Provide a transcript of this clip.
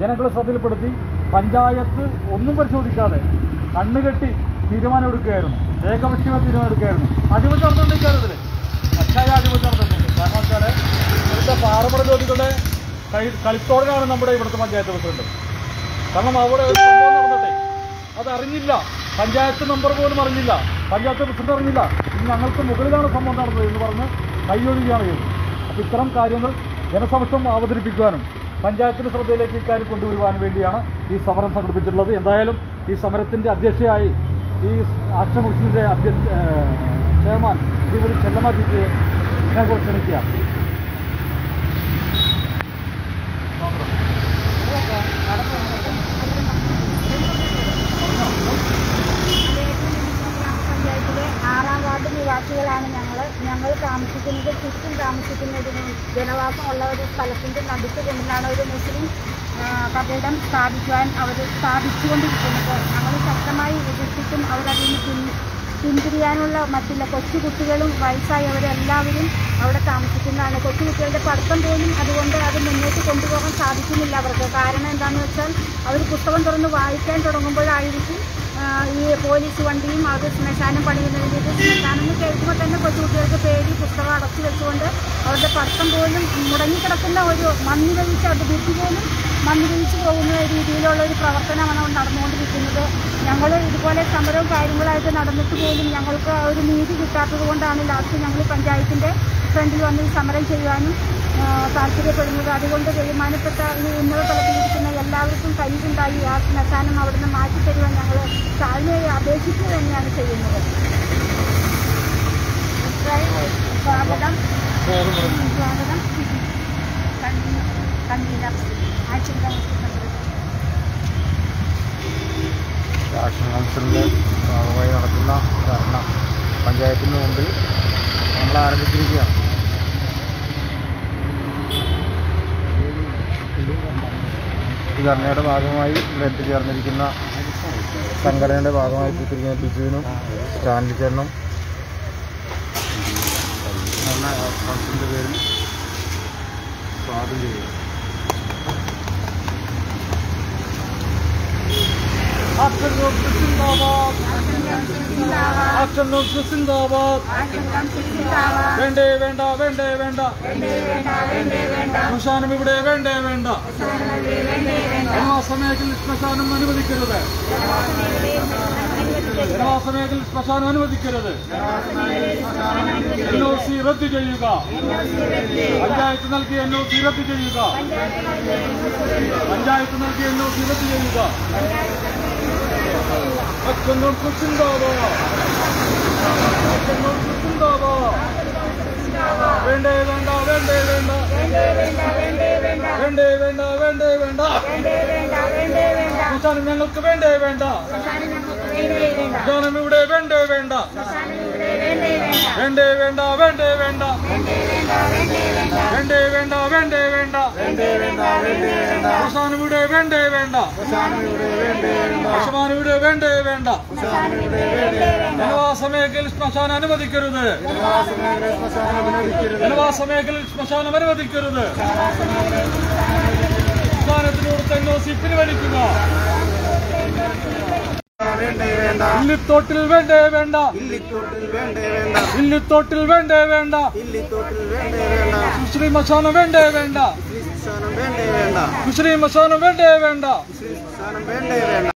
ജനങ്ങളെ ശ്രദ്ധയിൽപ്പെടുത്തി പഞ്ചായത്ത് ഒന്നും പരിശോധിക്കാതെ കണ്ണുകെട്ടി തീരുമാനമെടുക്കുകയായിരുന്നു ഏകപക്ഷീയ തീരുമാനമെടുക്കുകയായിരുന്നു അഴിമതി നടന്നുകൊണ്ടിരിക്കുകയായിരുന്നു അച്ഛായ അഴിമതി നടന്നിട്ടുണ്ട് കാരണം വെച്ചാൽ ഇവിടുത്തെ പാറമട ജ്യോതികളുടെ കൈ കളിത്തോടനാണ് നമ്മുടെ ഇവിടുത്തെ പഞ്ചായത്ത് പ്രസിഡന്റ് കാരണം അവിടെ ഒരു സംഭവം നടന്നിട്ടേ അത് അറിഞ്ഞില്ല പഞ്ചായത്ത് മെമ്പർ പോലും അറിഞ്ഞില്ല പഞ്ചായത്ത് പ്രസിഡന്റ് അറിഞ്ഞില്ല ഇത് ഞങ്ങൾക്ക് മുകളിലാണ് സംഭവം നടന്നത് എന്ന് പറഞ്ഞ് കൈയൊഴിയുകയാണ് ചെയ്തത് അപ്പോൾ ഇത്തരം കാര്യങ്ങൾ ജനസമക്ഷം അവതരിപ്പിക്കുവാനും പഞ്ചായത്തിന്റെ ശ്രദ്ധയിലേക്ക് ഇക്കാര്യം കൊണ്ടുവരുവാനും വേണ്ടിയാണ് ഈ സമരം സംഘടിപ്പിച്ചിട്ടുള്ളത് എന്തായാലും ഈ സമരത്തിന്റെ അധ്യക്ഷയായി ഈ ആക്ഷൻ മുസ്ലിന്റെ അധ്യക്ഷ ഏഹ്, ചെയർമാൻ ശ്രീമതി ചെല്ലമ്മ ജിക്ക് ഇതിനെ ക്ഷണിക്കുക പഞ്ചായത്തിലെ ആറാം വാർഡ് നിവാസികളാണ് ഞങ്ങൾ ഞങ്ങൾ താമസിക്കുന്നത് ചുറ്റും താമസിക്കുന്നതിന് ജനവാസമുള്ള ഒരു സ്ഥലത്തിൻ്റെ നടുക്ക് കൊണ്ടാണ് ഒരു മുസ്ലിം ആ, കബിടം സ്ഥാപിക്കുവാൻ അവർ സ്ഥാപിച്ചുകൊണ്ടിരിക്കുന്നത് ഞങ്ങൾ ശക്തമായി എതിർത്തിട്ടും അവരതിൽ നിന്ന് പിൻ പിന്തിരിയാനുള്ള മറ്റില്ല കൊച്ചു കുട്ടികളും വയസ്സായവരും എല്ലാവരും അവിടെ താമസിക്കുന്നതാണ് കൊച്ചു കുട്ടികളുടെ പഠിത്തം പോലും അതുകൊണ്ട് അത് മുന്നോട്ട് കൊണ്ടുപോകാൻ സാധിക്കുന്നില്ല അവർക്ക് കാരണം എന്താണെന്ന് വെച്ചാൽ അവർ പുസ്തകം തുറന്ന് വായിക്കാൻ തുടങ്ങുമ്പോഴായിരിക്കും ആ, ഈ പോലീസ് വണ്ടിയും അത് ശ്മശാനം പണിയുന്നതിൻ്റെ ഇത് ശ്മശാനം എന്ന് കേൾക്കുമ്പോൾ തന്നെ കൊച്ചുകുട്ടികൾക്ക് പേടി പുസ്തകം അടച്ചു വെച്ചുകൊണ്ട് അവരുടെ പഠിത്തം പോലും മുടങ്ങിക്കിടക്കുന്ന ഒരു മണ്ണ് കഴിച്ച് അവരുടെ ബുദ്ധി പോലും മണ്ണ് കഴിച്ച് പോകുന്ന രീതിയിലുള്ള ഒരു പ്രവർത്തനമാണ് അവിടെ നടന്നുകൊണ്ടിരിക്കുന്നത് ഞങ്ങൾ ഇതുപോലെ സമരവും കാര്യങ്ങളായിട്ട് നടന്നിട്ട് പോലും ഞങ്ങൾക്ക് ആ ഒരു നീതി കിട്ടാത്തത് കൊണ്ടാണ് ലാസ്റ്റ് ഞങ്ങൾ പഞ്ചായത്തിൻ്റെ ഫ്രണ്ടിൽ വന്ന് ഈ സമരം ചെയ്യുവാനും ആ, താല്പര്യപ്പെടുന്നത് അതുകൊണ്ട് ബഹുമാനപ്പെട്ട ഈ ഉന്നത തലത്തിലിരിക്കുന്ന എല്ലാവർക്കും കയ്യിലുണ്ടായി ആ ശ്മശാനം അവിടുന്ന് മാറ്റിത്തരുവാൻ ഞങ്ങൾ താഴ്മയെ അപേക്ഷിക്കുക തന്നെയാണ് ചെയ്യുന്നത് ഇത്രയും സ്വാഗതം സ്വാഗതം കൺവീനർ ആഴ്ച ആക്ഷൻ കൗൺസിലിൻ്റെ ഭാഗമായി നടക്കുന്ന ധർണ പഞ്ചായത്തിന് മുമ്പിൽ നമ്മൾ ആരംഭിച്ചിരിക്കുകയാണ് ഈ ധർണയുടെ ഭാഗമായി ഇവിടെ എത്തിച്ചേർന്നിരിക്കുന്ന സംഘടനയുടെ ഭാഗമായി എത്തിയിരിക്കുന്ന ബിജുവിനും സ്റ്റാൻലി ചേട്ടനും ധർണ കൗൺസിലിൻ്റെ പേരിൽ സ്വാഗതം ചെയ്യുന്നു ആക്ഷൻ ന്യൂസ് സിന്ദാബാദ് ആക്ഷൻ ന്യൂസ് സിന്ദാബാദ് വേണ്ടേ വേണ്ട വേണ്ടേ വേണ്ട ശ്മശാനം ഇവിടെ വേണ്ടേ വേണ്ട ജനവാസ മേഖലയിൽ ശ്മശാനം അനുവദിക്കരുത് ജനവാസ മേഖലയിൽ ശ്മശാനം അനുവദിക്കരുത് എൻ ഒ സി റദ്ദു ചെയ്യുക പഞ്ചായത്ത് നൽകിയ എൻ ഒ സി റദ്ദു ചെയ്യുക പഞ്ചായത്ത് നൽകിയ എൻ ഒ സി റദ്ദു ചെയ്യുക ആക്ഷൻ ന്യൂസ് സിന്ദാബാദ് ആക്ഷൻ ന്യൂസ് സിന്ദാബാദ് വേണ്ടേ വേണ്ട വേണ്ടേ വേണ്ട വേണ്ടേ വേണ്ട വേണ്ടേ വേണ്ട ശ്മശാനം ഞങ്ങൾക്ക് വേണ്ടേ വേണ്ട ശ്മശാനം ഇവിടെ വേണ്ടേ വേണ്ട വേണ്ടേ വേണ്ട വേണ്ടേ വേണ്ട വേണ്ടേ വേണ്ട വേണ്ടേ വേണ്ട ശ്മശാനം ഇവിടെ വേണ്ടേ വേണ്ട ശ്മശാനം ഇവിടെ വേണ്ടേ വേണ്ട ജനവാസ മേഖലയിൽ ശ്മശാനം അനുവദിക്കരുത് ജനവാസ മേഖലയിൽ ശ്മശാനം അനുവദിക്കരുത് ശ്മശാനത്തിനോട് തന്നെ സി പിൻവലിക്കുക ഇല്ലിത്തോട്ടിൽ വേണ്ടേ വേണ്ട ഇല്ലിത്തോട്ടിൽ വേണ്ടേ വേണ്ട ഇല്ലിത്തോട്ടിൽ വേണ്ടേ വേണ്ട ഇല്ലിത്തോട്ടിൽ വേണ്ടേ വേണ്ട സുശ്രീ മശാനം വേണ്ടേ വേണ്ട ശ്രീ ശ്മശാനം വേണ്ടേ വേണ്ട സുശ്രീ മശാനം വേണ്ടേ വേണ്ട ശ്രീ ശ്മശാനം വേണ്ടേ വേണ്ട